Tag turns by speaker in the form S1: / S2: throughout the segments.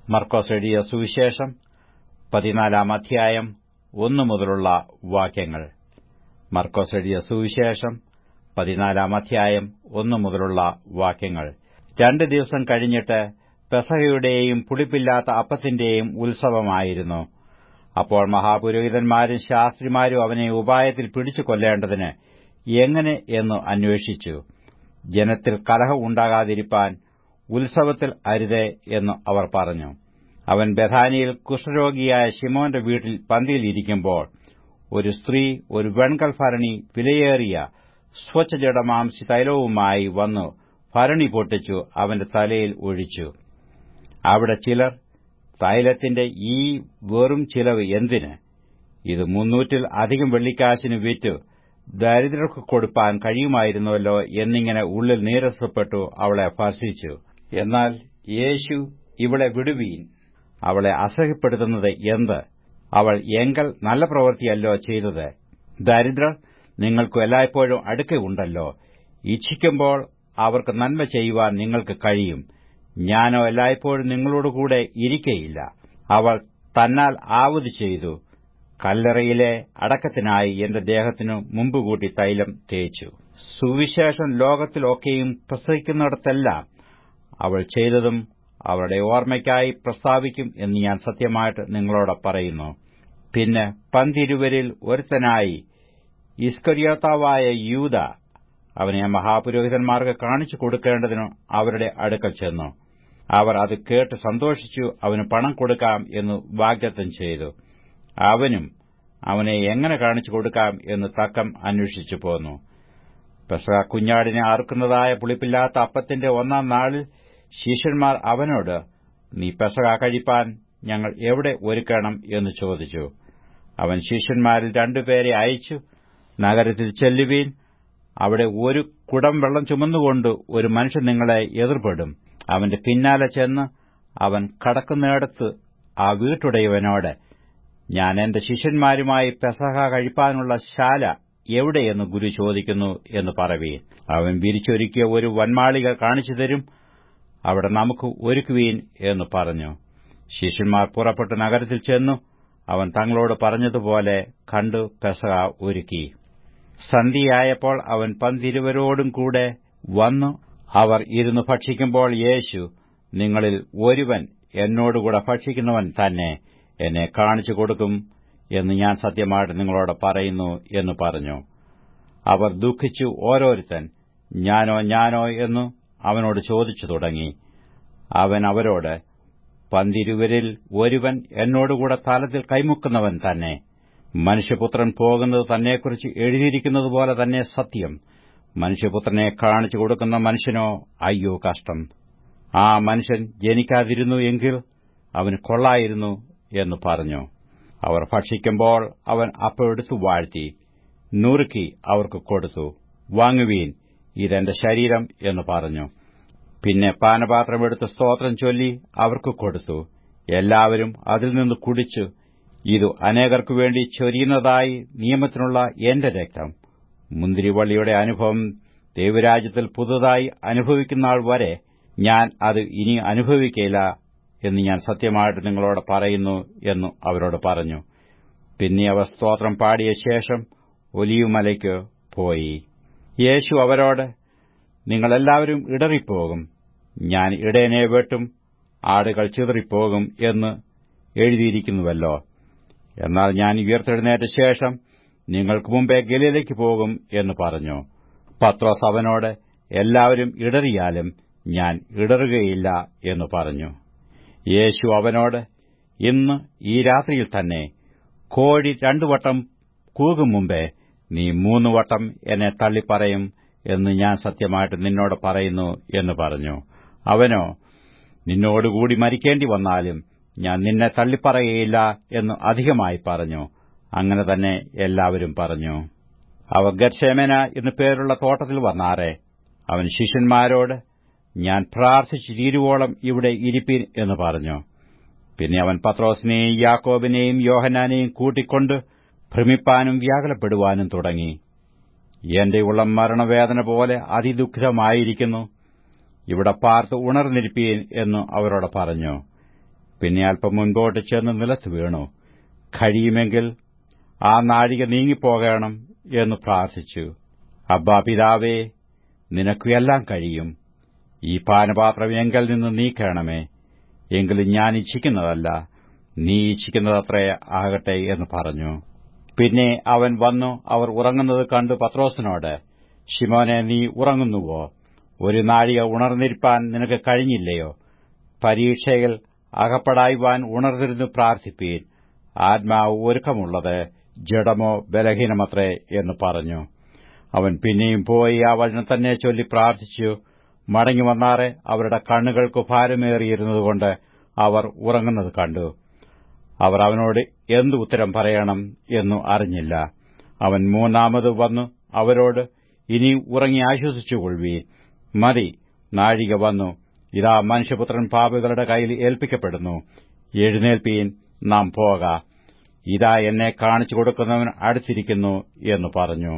S1: മർക്കോസ് എഴുതിയ സുവിശേഷം പതിനാലാം അധ്യായം ഒന്നു മുതലുള്ള വാക്യങ്ങൾ മർക്കോസ് എഴുതിയ സുവിശേഷം പതിനാലാം അധ്യായം ഒന്നു മുതലുള്ള വാക്യങ്ങൾ രണ്ട് ദിവസം കഴിഞ്ഞിട്ട് പെസഹയുടെയും പുളിപ്പില്ലാത്ത അപ്പത്തിന്റെയും ഉത്സവമായിരുന്നു അപ്പോൾ മഹാപുരോഹിതന്മാരും ശാസ്ത്രിമാരും അവനെ ഉപായത്തിൽ പിടിച്ചു കൊല്ലേണ്ടതിന് എങ്ങനെ എന്ന് അന്വേഷിച്ചു ജനത്തിൽ കലഹം ഉണ്ടാകാതിരിപ്പാൻ ഉത്സവത്തിൽ അരുതേ എന്ന് അവർ പറഞ്ഞു അവൻ ബഥാനിയിൽ കുഷ്ഠരോഗിയായ ശിമോന്റെ വീട്ടിൽ പന്തിയിലിരിക്കുമ്പോൾ ഒരു സ്ത്രീ ഒരു വെൺകൽ ഭരണി വിലയേറിയ സ്വച്ഛജടമാംസി തൈലവുമായി വന്നു ഭരണി പൊട്ടിച്ചു അവന്റെ തലയിൽ ഒഴിച്ചു അവിടെ ചിലർ തൈലത്തിന്റെ ഈ വെറും ചിലവ് എന്തിന് ഇത് മുന്നൂറ്റിൽ അധികം വെള്ളിക്കാശിന് വിറ്റ് ദരിദ്രർക്ക് കൊടുപ്പാൻ കഴിയുമായിരുന്നുവല്ലോ എന്നിങ്ങനെ ഉള്ളിൽ നീരസപ്പെട്ടു അവളെ ഭർഷിച്ചു എന്നാൽ യേശു ഇവളെ വിടുവീൻ അവളെ അസഹ്യപ്പെടുത്തുന്നത് എന്ത് അവൾ എങ്കൽ നല്ല പ്രവൃത്തിയല്ലോ ചെയ്തത് ദരിദ്രർ നിങ്ങൾക്കു എല്ലായ്പ്പോഴും അടുക്കയുണ്ടല്ലോ ഇച്ഛിക്കുമ്പോൾ അവർക്ക് നന്മ ചെയ്യുവാൻ നിങ്ങൾക്ക് കഴിയും ഞാനോ എല്ലായ്പ്പോഴും നിങ്ങളോടുകൂടെ ഇരിക്കയില്ല അവൾ തന്നാൽ ആവത് ചെയ്തു കല്ലറയിലെ അടക്കത്തിനായി എന്റെ ദേഹത്തിനു മുമ്പുകൂട്ടി തൈലം തേച്ചു സുവിശേഷം ലോകത്തിലൊക്കെയും പ്രസവിക്കുന്നിടത്തെല്ലാം അവൾ ചെയ്തതും അവളുടെ ഓർമ്മയ്ക്കായി പ്രസ്താവിക്കും എന്ന് ഞാൻ സത്യമായിട്ട് നിങ്ങളോട് പറയുന്നു പിന്നെ പന്തിരുവരിൽ ഒരുത്തനായി ഇസ്കരിയോത്താവായ യൂത അവനെ മഹാപുരോഹിതന്മാർക്ക് കാണിച്ചു കൊടുക്കേണ്ടതിനു അവരുടെ അടുക്കൽ ചെന്നു അവർ അത് കേട്ട് സന്തോഷിച്ചു അവന് പണം കൊടുക്കാം എന്ന് വാഗ്ദത്തം ചെയ്തു അവനും അവനെ എങ്ങനെ കാണിച്ചു കൊടുക്കാം എന്ന് തക്കം അന്വേഷിച്ചു പോന്നു പെസഹ കുഞ്ഞാടിനെ അറുക്കുന്നതായ പുളിപ്പില്ലാത്ത അപ്പത്തിന്റെ ഒന്നാം നാളിൽ ശിഷ്യന്മാർ അവനോട് നീ പെസഹ കഴിപ്പാൻ ഞങ്ങൾ എവിടെ ഒരുക്കണം എന്ന് ചോദിച്ചു അവൻ ശിഷ്യന്മാരിൽ രണ്ടുപേരെ അയച്ചു നഗരത്തിൽ ചെല്ലുവീൻ അവിടെ ഒരു കുടം വെള്ളം ചുമന്നുകൊണ്ട് ഒരു മനുഷ്യൻ നിങ്ങളെ എതിർപ്പെടും അവന്റെ പിന്നാലെ ചെന്ന് അവൻ കടക്കുന്നിടത്ത് ആ വീട്ടുടയവനോട് ഞാൻ എന്റെ ശിഷ്യന്മാരുമായി പെസഹ കഴിപ്പാനുള്ള ശാല എവിടെയെന്ന് ഗുരു ചോദിക്കുന്നു എന്ന് പറവീൻ അവൻ വിരിച്ചൊരുക്കിയ ഒരു വന്മാളിക കാണിച്ചു തരും അവിടെ നമുക്ക് ഒരുക്കുവീൻ എന്ന് പറഞ്ഞു ശിഷ്യന്മാർ പുറപ്പെട്ട് നഗരത്തിൽ ചെന്നു അവൻ തങ്ങളോട് പറഞ്ഞതുപോലെ കണ്ടു പെസഹ ഒരുക്കി സന്ധ്യയായപ്പോൾ അവൻ പന്തിരുവരോടും കൂടെ വന്നു അവർ ഇരുന്ന് ഭക്ഷിക്കുമ്പോൾ യേശു നിങ്ങളിൽ ഒരുവൻ എന്നോടുകൂടെ ഭക്ഷിക്കുന്നവൻ തന്നെ എന്നെ കാണിച്ചു കൊടുക്കും എന്ന് ഞാൻ സത്യമായിട്ട് നിങ്ങളോട് പറയുന്നു എന്ന് പറഞ്ഞു അവർ ദുഃഖിച്ചു ഓരോരുത്തൻ ഞാനോ ഞാനോ എന്നു അവനോട് ചോദിച്ചു തുടങ്ങി അവൻ അവരോട് പന്തിരുവരിൽ ഒരുവൻ എന്നോടുകൂടെ തലത്തിൽ കൈമുക്കുന്നവൻ തന്നെ മനുഷ്യപുത്രൻ പോകുന്നത് തന്നെക്കുറിച്ച് എഴുതിയിരിക്കുന്നതുപോലെ തന്നെ സത്യം മനുഷ്യപുത്രനെ കാണിച്ചു കൊടുക്കുന്ന മനുഷ്യനോ അയ്യോ കഷ്ടം ആ മനുഷ്യൻ ജനിക്കാതിരുന്നു എങ്കിൽ അവന് കൊള്ളായിരുന്നു എന്ന് പറഞ്ഞു അവർ ഭക്ഷിക്കുമ്പോൾ അവൻ അപ്പെടുത്തു വാഴ്ത്തി നുറുക്കി അവർക്ക് കൊടുത്തു വാങ്ങുവീൻ ഇതെന്റെ ശരീരം എന്ന് പറഞ്ഞു പിന്നെ പാനപാത്രമെടുത്ത് സ്തോത്രം ചൊല്ലി അവർക്ക് കൊടുത്തു എല്ലാവരും അതിൽ നിന്ന് കുടിച്ചു ഇതു അനേകർക്കു വേണ്ടി ചൊരിയുന്നതായി നിയമത്തിനുള്ള എന്റെ രക്തം മുന്തിരിവള്ളിയുടെ അനുഭവം ദൈവരാജ്യത്തിൽ പുതുതായി അനുഭവിക്കുന്നാൾ വരെ ഞാൻ അത് ഇനി അനുഭവിക്കയില്ല എന്ന് ഞാൻ സത്യമായിട്ട് നിങ്ങളോട് പറയുന്നു എന്നു അവരോട് പറഞ്ഞു പിന്നെ അവർ സ്തോത്രം പാടിയ ശേഷം ഒലിയുമലയ്ക്ക് പോയി യേശു അവരോട് നിങ്ങളെല്ലാവരും ഇടറിപ്പോകും ഞാൻ ഇടയനെ വെട്ടും ആടുകൾ ചിതറിപ്പോകും എന്ന് എഴുതിയിരിക്കുന്നുവല്ലോ എന്നാൽ ഞാൻ ഉയർത്തെഴുന്നേറ്റ ശേഷം നിങ്ങൾക്ക് മുമ്പേ ഗലീലയ്ക്ക് പോകും എന്ന് പറഞ്ഞു പത്രോസ് അവനോട് എല്ലാവരും ഇടറിയാലും ഞാൻ ഇടറുകയില്ല എന്ന് പറഞ്ഞു യേശു അവനോട് ഇന്ന് ഈ രാത്രിയിൽ തന്നെ കോഴി രണ്ടു വട്ടം കൂകും മുമ്പേ നീ മൂന്നു വട്ടം എന്നെ തള്ളിപ്പറയും എന്ന് ഞാൻ സത്യമായിട്ട് നിന്നോട് പറയുന്നു എന്ന് പറഞ്ഞു അവനോ നിന്നോടുകൂടി മരിക്കേണ്ടി വന്നാലും ഞാൻ നിന്നെ തള്ളിപ്പറയയില്ല എന്ന് അധികമായി പറഞ്ഞു അങ്ങനെ തന്നെ എല്ലാവരും പറഞ്ഞു അവ ഗർഷേമന എന്നു പേരുള്ള തോട്ടത്തിൽ വന്നാറെ അവൻ ശിഷ്യന്മാരോട് ഞാൻ പ്രാർത്ഥിച്ചു തീരുവോളം ഇവിടെ ഇരിപ്പീൻ എന്ന് പറഞ്ഞു പിന്നെ അവൻ പത്രോസിനെയും യാക്കോബിനെയും യോഹനാനെയും കൂട്ടിക്കൊണ്ട് ഭ്രമിപ്പാനും വ്യാകുലപ്പെടുവാനും തുടങ്ങി എന്റെ ഉള്ളം മരണവേദന പോലെ അതിദുഃഖിതമായിരിക്കുന്നു ഇവിടെ പാർത്ത് ഉണർന്നിരിപ്പീൻ എന്നു അവരോട് പറഞ്ഞു പിന്നെ അല്പം മുൻപോട്ട് ചെന്ന് നിലത്ത് വീണു കഴിയുമെങ്കിൽ ആ നാഴിക നീങ്ങിപ്പോകണം എന്ന് പ്രാർത്ഥിച്ചു അബ്ബാ പിതാവേ നിനക്കു എല്ലാം കഴിയും ഈ പാനപാത്രം എങ്കിൽ നിന്ന് നീക്കണമേ എങ്കിലും ഞാൻ ഇച്ഛിക്കുന്നതല്ല നീ ഇച്ഛിക്കുന്നതത്രേ ആകട്ടെ എന്ന് പറഞ്ഞു പിന്നെ അവൻ വന്നു അവർ ഉറങ്ങുന്നത് കണ്ടു പത്രോസിനോട് ഷിമോനെ നീ ഉറങ്ങുന്നുവോ ഒരു നാഴിക ഉണർന്നിരിപ്പാൻ നിനക്ക് കഴിഞ്ഞില്ലയോ പരീക്ഷയിൽ അകപ്പെടായ്വാൻ ഉണർന്നിരുന്നു പ്രാർത്ഥിപ്പീൻ ആത്മാവ് ഒരുക്കമുള്ളത് ജഡമോ ബലഹീനമത്രേ എന്ന് പറഞ്ഞു അവൻ പിന്നെയും പോയി ആ വചനം തന്നെ ചൊല്ലി പ്രാർത്ഥിച്ചു മടങ്ങി വന്നാറെ അവരുടെ കണ്ണുകൾക്ക് ഭാരമേറിയിരുന്നതുകൊണ്ട് അവർ ഉറങ്ങുന്നത് കണ്ടു അവർ അവനോട് എന്ത് ഉത്തരം പറയണം എന്നു അറിഞ്ഞില്ല അവൻ മൂന്നാമത് വന്നു അവരോട് ഇനി ഉറങ്ങി ആശ്വസിച്ചുകൊള്ളുവീൻ മതി നാഴിക വന്നു ഇതാ മനുഷ്യപുത്രൻ പാപികളുടെ കയ്യിൽ ഏൽപ്പിക്കപ്പെടുന്നു എഴുന്നേൽപ്പീൻ നാം പോക ഇതാ എന്നെ കാണിച്ചു കൊടുക്കുന്നവൻ അടുത്തിരിക്കുന്നു എന്ന് പറഞ്ഞു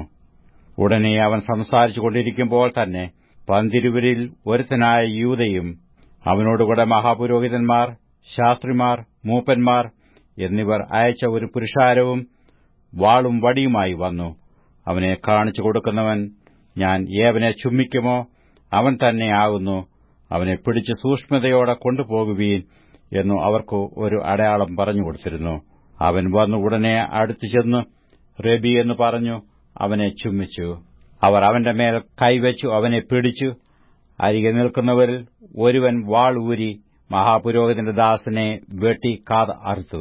S1: ഉടനെ അവൻ സംസാരിച്ചുകൊണ്ടിരിക്കുമ്പോൾ തന്നെ പന്തിരുവരിൽ ഒരുത്തനായ യൂതയും അവനോടുകൂടെ മഹാപുരോഹിതന്മാർ ശാസ്ത്രിമാർ മൂപ്പന്മാർ എന്നിവർ അയച്ച ഒരു പുരുഷാരവും വാളും വടിയുമായി വന്നു അവനെ കാണിച്ചു കൊടുക്കുന്നവൻ ഞാൻ ഏവനെ ചുമ്മിക്കുമോ അവൻ തന്നെയാകുന്നു അവനെ പിടിച്ച് സൂക്ഷ്മതയോടെ കൊണ്ടുപോകുവീൻ എന്നു അവർക്ക് ഒരു അടയാളം പറഞ്ഞുകൊടുത്തിരുന്നു അവൻ വന്നു ഉടനെ അടുത്തു ചെന്ന് റബി എന്ന് പറഞ്ഞു അവനെ ചുമ്മിച്ചു അവർ അവന്റെ മേൽ കൈവച്ചു അവനെ പിടിച്ചു അരികെ നിൽക്കുന്നവരിൽ ഒരുവൻ വാൾ ഊരി മഹാപുരോഹിതന്റെ ദാസനെ വെട്ടി കാത് അറുത്തു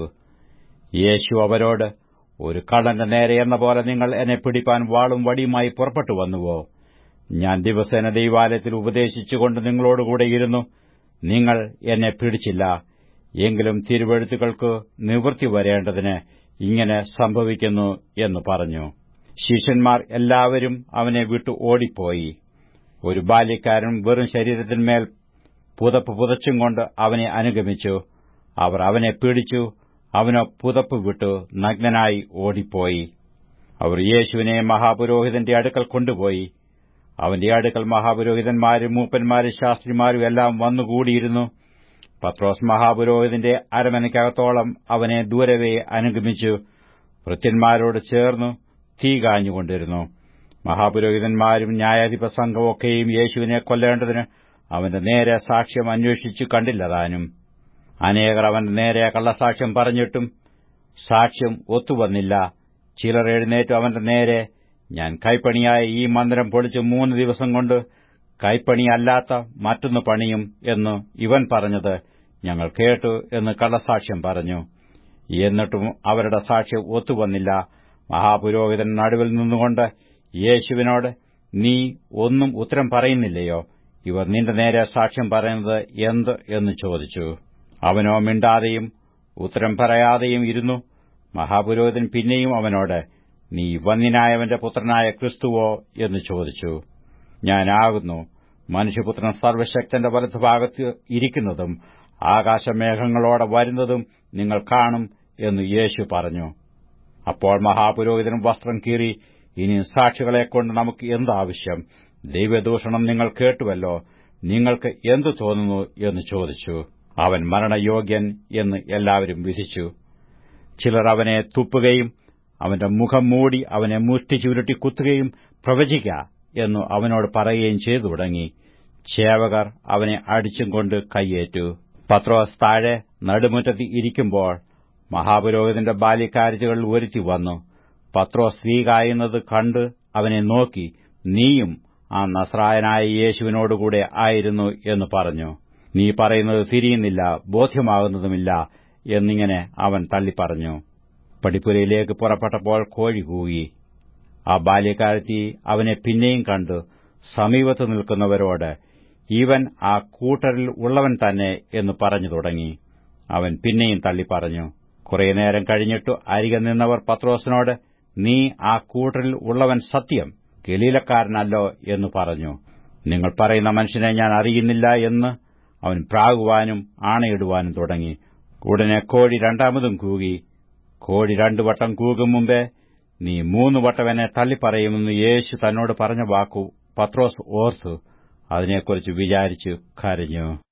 S1: യേശു അവരോട് ഒരു കള്ളന്റെ നേരെ എന്ന പോലെ നിങ്ങൾ എന്നെ പിടിപ്പാൻ വാളും വടിയുമായി പുറപ്പെട്ടു വന്നുവോ ഞാൻ ദിവസേന ദൈവാലയത്തിൽ ഉപദേശിച്ചുകൊണ്ട് നിങ്ങളോടുകൂടെ ഇരുന്നു നിങ്ങൾ എന്നെ പിടിച്ചില്ല എങ്കിലും തിരുവഴുത്തുകൾക്ക് നിവൃത്തി വരേണ്ടതിന് ഇങ്ങനെ സംഭവിക്കുന്നു എന്ന് പറഞ്ഞു ശിഷ്യന്മാർ എല്ലാവരും അവനെ വിട്ടു ഓടിപ്പോയി ഒരു ബാല്യക്കാരൻ വെറും ശരീരത്തിന്മേൽ പുതപ്പ് പുതച്ചും കൊണ്ട് അവനെ അനുഗമിച്ചു അവർ അവനെ പിടിച്ചു അവനോ പുതപ്പ് വിട്ടു നഗ്നനായി ഓടിപ്പോയി അവർ യേശുവിനെ മഹാപുരോഹിതന്റെ അടുക്കൽ കൊണ്ടുപോയി അവന്റെ അടുക്കൽ മഹാപുരോഹിതന്മാരും മൂപ്പന്മാരും ശാസ്ത്രിമാരും എല്ലാം വന്നുകൂടിയിരുന്നു പത്രോസ് മഹാപുരോഹിതന്റെ അരമനയ്ക്കകത്തോളം അവനെ ദൂരവേ അനുഗമിച്ചു ഭൃത്യന്മാരോട് ചേർന്നു തീ കാഞ്ഞുകൊണ്ടിരുന്നു മഹാപുരോഹിതന്മാരും ന്യായാധിപ സംഘമൊക്കെയും യേശുവിനെ കൊല്ലേണ്ടതിന് അവന്റെ നേരെ സാക്ഷ്യം അന്വേഷിച്ചു കണ്ടില്ലതാനും അനേകർ അവന്റെ നേരെ കള്ളസാക്ഷ്യം പറഞ്ഞിട്ടും സാക്ഷ്യം ഒത്തുവന്നില്ല ചിലർ എഴുന്നേറ്റു അവന്റെ നേരെ ഞാൻ കൈപ്പണിയായ ഈ മന്ദിരം പൊളിച്ച് മൂന്ന് ദിവസം കൊണ്ട് കൈപ്പണിയല്ലാത്ത മറ്റൊന്ന് പണിയും എന്ന് ഇവൻ പറഞ്ഞത് ഞങ്ങൾ കേട്ടു എന്ന് കള്ളസാക്ഷ്യം പറഞ്ഞു എന്നിട്ടും അവരുടെ സാക്ഷ്യം ഒത്തുവന്നില്ല മഹാപുരോഹിതൻ നടുവിൽ നിന്നുകൊണ്ട് യേശുവിനോട് നീ ഒന്നും ഉത്തരം പറയുന്നില്ലയോ ഇവർ നിന്റെ നേരെ സാക്ഷ്യം പറയുന്നത് എന്ത് എന്ന് ചോദിച്ചു അവനോ മിണ്ടാതെയും ഉത്തരം പറയാതെയും ഇരുന്നു മഹാപുരോഹിതൻ പിന്നെയും അവനോട് നീ വന്യനായവന്റെ പുത്രനായ ക്രിസ്തുവോ എന്ന് ചോദിച്ചു ഞാനാകുന്നു മനുഷ്യപുത്രൻ സർവശക്തന്റെ വലത്തുഭാഗത്ത് ഇരിക്കുന്നതും ആകാശമേഘങ്ങളോടെ വരുന്നതും നിങ്ങൾ കാണും എന്ന് യേശു പറഞ്ഞു അപ്പോൾ മഹാപുരോഹിതൻ വസ്ത്രം കീറി ഇനി സാക്ഷികളെക്കൊണ്ട് നമുക്ക് എന്താവശ്യം ദൈവദൂഷണം നിങ്ങൾ കേട്ടുവല്ലോ നിങ്ങൾക്ക് എന്തു തോന്നുന്നു എന്ന് ചോദിച്ചു അവൻ മരണയോഗ്യൻ എന്ന് എല്ലാവരും വിധിച്ചു ചിലർ അവനെ തുപ്പുകയും അവന്റെ മുഖം മൂടി അവനെ മുഷ്ടി ചുരുട്ടി കുത്തുകയും പ്രവചിക്ക എന്നു അവനോട് പറയുകയും ചെയ്തു തുടങ്ങി ചേവകർ അവനെ അടിച്ചും കൊണ്ട് കൈയേറ്റു പത്രോസ് താഴെ നടുമുറ്റത്ത് ഇരിക്കുമ്പോൾ മഹാപുരോഹിതന്റെ ബാല്യക്കാരറ്റുകളിൽ ഒരുത്തി വന്നു പത്രോസ് തീ കായുന്നത് കണ്ട് അവനെ നോക്കി നീയും ആ നസ്രായനായ യേശുവിനോടുകൂടെ ആയിരുന്നു എന്ന് പറഞ്ഞു നീ പറയുന്നത് തിരിയുന്നില്ല ബോധ്യമാകുന്നതുമില്ല എന്നിങ്ങനെ അവൻ തള്ളിപ്പറഞ്ഞു പടിപ്പുരയിലേക്ക് പുറപ്പെട്ടപ്പോൾ കോഴി കൂകി ആ ബാല്യക്കാരത്തി അവനെ പിന്നെയും കണ്ടു സമീപത്ത് നിൽക്കുന്നവരോട് ഇവൻ ആ കൂട്ടരിൽ ഉള്ളവൻ തന്നെ എന്ന് പറഞ്ഞു തുടങ്ങി അവൻ പിന്നെയും തള്ളിപ്പറഞ്ഞു കുറെ നേരം കഴിഞ്ഞിട്ടു അരികെ നിന്നവർ പത്രോസിനോട് നീ ആ കൂട്ടരിൽ ഉള്ളവൻ സത്യം ഗലീലക്കാരനല്ലോ എന്ന് പറഞ്ഞു നിങ്ങൾ പറയുന്ന മനുഷ്യനെ ഞാൻ അറിയുന്നില്ല എന്ന് അവൻ പ്രാകുവാനും ആണയിടുവാനും തുടങ്ങി ഉടനെ കോഴി രണ്ടാമതും കൂകി കോഴി രണ്ടു വട്ടം കൂകും മുമ്പേ നീ മൂന്ന് വട്ടം എന്നെ തള്ളിപ്പറയുമെന്ന് യേശു തന്നോട് പറഞ്ഞ വാക്കു പത്രോസ് ഓർത്തു അതിനെക്കുറിച്ച് വിചാരിച്ചു കരഞ്ഞു